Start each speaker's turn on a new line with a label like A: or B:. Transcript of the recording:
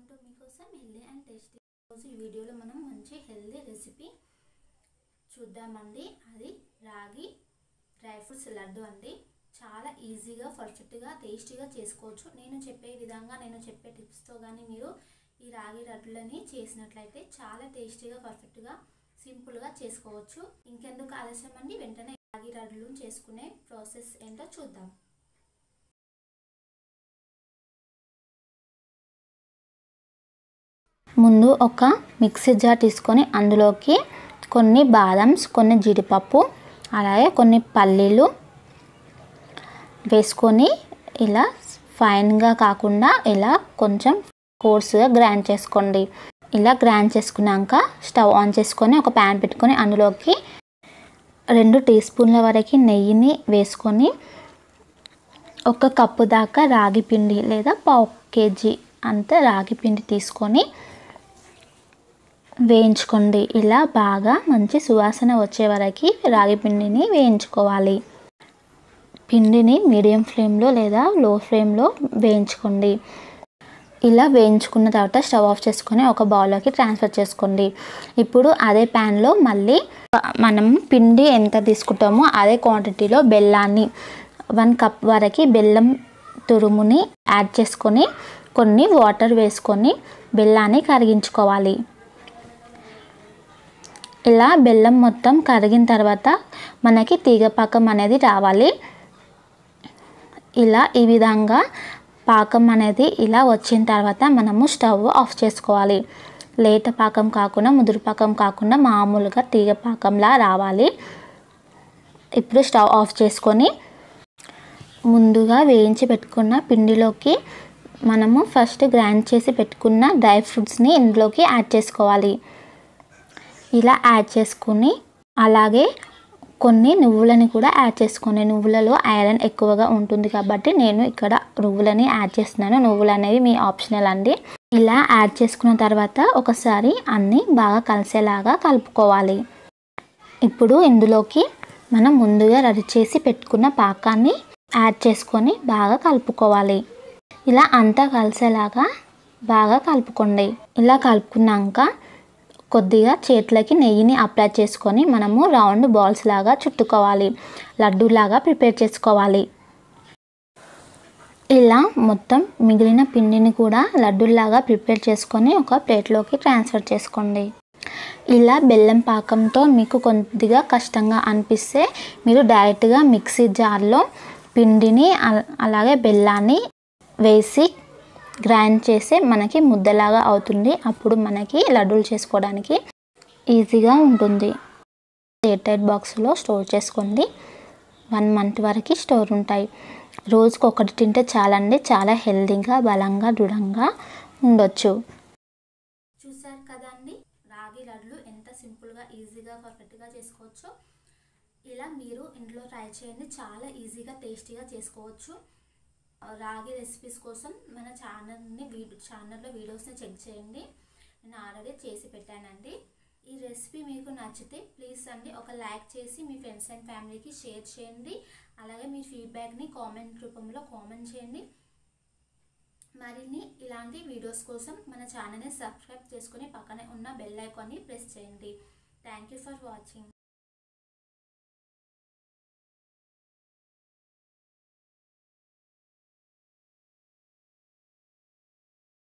A: to మీకోసం healthy and tasty రోజు ఈ వీడియోలో మనం మంచి హెల్దీ రెసిపీ చూద్దామండి అది రాగి డ్రై ఫ్రూట్స్ లడ్డు అండి చాలా ఈజీగా పర్ఫెక్ట్గా టేస్టీగా చేసుకోవచ్చు నేను చెప్పే విధంగా నేను చెప్పే టిప్స్తో కానీ మీరు ఈ రాగి లడ్డులని చేసినట్లయితే చాలా టేస్టీగా పర్ఫెక్ట్గా సింపుల్గా చేసుకోవచ్చు ఇంకెందుకు ఆలస్యం అండి వెంటనే రాగి లడ్డులను చేసుకునే ప్రాసెస్ ఏంటో చూద్దాం ముందు ఒక మిక్సీ జార్ తీసుకొని అందులోకి కొన్ని బాదమ్స్ కొన్ని జీడిపప్పు అలాగే కొన్ని పల్లీలు వేసుకొని ఇలా ఫైన్గా కాకుండా ఇలా కొంచెం కోర్సుగా గ్రైండ్ చేసుకోండి ఇలా గ్రైండ్ చేసుకున్నాక స్టవ్ ఆన్ చేసుకొని ఒక ప్యాన్ పెట్టుకొని అందులోకి రెండు టీ స్పూన్ల వరకు నెయ్యిని వేసుకొని ఒక కప్పు దాకా రాగి పిండి లేదా పావు కేజీ అంత రాగి పిండి తీసుకొని వేయించుకోండి ఇలా బాగా మంచి సువాసన వచ్చే వరకు రాగి పిండిని వేయించుకోవాలి పిండిని మీడియం ఫ్లేమ్లో లేదా లో ఫ్లేమ్లో వేయించుకోండి ఇలా వేయించుకున్న తర్వాత స్టవ్ ఆఫ్ చేసుకొని ఒక బౌల్లోకి ట్రాన్స్ఫర్ చేసుకోండి ఇప్పుడు అదే ప్యాన్లో మళ్ళీ మనం పిండి ఎంత తీసుకుంటామో అదే క్వాంటిటీలో బెల్లాన్ని వన్ కప్ వరకు బెల్లం తురుముని యాడ్ చేసుకొని కొన్ని వాటర్ వేసుకొని బెల్లాన్ని కరిగించుకోవాలి ఇలా బెల్లం మొత్తం కరిగిన తర్వాత మనకి తీగపాకం అనేది రావాలి ఇలా ఈ విధంగా పాకం అనేది ఇలా వచ్చిన తర్వాత మనము స్టవ్ ఆఫ్ చేసుకోవాలి లేత పాకం కాకుండా ముదురు పాకం కాకుండా మామూలుగా తీగ పాకంలా రావాలి ఇప్పుడు స్టవ్ ఆఫ్ చేసుకొని ముందుగా వేయించి పెట్టుకున్న పిండిలోకి మనము ఫస్ట్ గ్రైండ్ చేసి పెట్టుకున్న డ్రై ఫ్రూట్స్ని ఇందులోకి యాడ్ చేసుకోవాలి ఇలా యాడ్ చేసుకుని అలాగే కొన్ని నువ్వులని కూడా యాడ్ చేసుకోండి నువ్వులలో ఐరన్ ఎక్కువగా ఉంటుంది కాబట్టి నేను ఇక్కడ నువ్వులని యాడ్ చేస్తున్నాను నువ్వులు అనేవి మీ ఆప్షనల్ అండి ఇలా యాడ్ చేసుకున్న తర్వాత ఒకసారి అన్నీ బాగా కలిసేలాగా కలుపుకోవాలి ఇప్పుడు ఇందులోకి మనం ముందుగా రెడీ చేసి పెట్టుకున్న పాకాన్ని యాడ్ చేసుకొని బాగా కలుపుకోవాలి ఇలా అంతా కలిసేలాగా బాగా కలుపుకోండి ఇలా కలుపుకున్నాక కొద్దిగా చేతులకి నెయ్యిని అప్లై చేసుకొని మనము రౌండ్ బాల్స్ లాగా చుట్టుకోవాలి లడ్డూలాగా ప్రిపేర్ చేసుకోవాలి ఇలా మొత్తం మిగిలిన పిండిని కూడా లడ్డూలాగా ప్రిపేర్ చేసుకొని ఒక ప్లేట్లోకి ట్రాన్స్ఫర్ చేసుకోండి ఇలా బెల్లం పాకంతో మీకు కొద్దిగా కష్టంగా అనిపిస్తే మీరు డైరెక్ట్గా మిక్సీ జార్లో పిండిని అలాగే బెల్లాన్ని వేసి గ్రైండ్ చేస్తే మనకి ముద్దలాగా అవుతుంది అప్పుడు మనకి లడ్డూలు చేసుకోవడానికి ఈజీగా ఉంటుంది ఎయిర్ టైట్ బాక్స్లో స్టోర్ చేసుకోండి వన్ మంత్ వరకు స్టోర్ ఉంటాయి రోజుకి ఒకటి తింటే చాలండి చాలా హెల్తీగా బలంగా దృఢంగా ఉండొచ్చు చూసారు కదండి రాగి లడ్లు ఎంత సింపుల్గా ఈజీగా పర్ఫెక్ట్గా చేసుకోవచ్చో ఇలా మీరు ఇంట్లో ట్రై చేయండి చాలా ఈజీగా టేస్టీగా చేసుకోవచ్చు రాగి రెసిపీస్ కోసం మన ఛానల్ని వీడియో ఛానల్లో వీడియోస్ని చెక్ చేయండి నేను ఆల్రెడీ చేసి పెట్టానండి ఈ రెసిపీ మీకు నచ్చితే ప్లీజ్ అండి ఒక లైక్ చేసి మీ ఫ్రెండ్స్ అండ్ ఫ్యామిలీకి షేర్ చేయండి అలాగే మీ ఫీడ్బ్యాక్ని కామెంట్ రూపంలో కామెంట్ చేయండి మరిన్ని ఇలాంటి వీడియోస్ కోసం మన ఛానల్ని సబ్స్క్రైబ్ చేసుకుని పక్కనే ఉన్న బెల్ ఐకాన్ని ప్రెస్ చేయండి థ్యాంక్ యూ ఫర్ వాచింగ్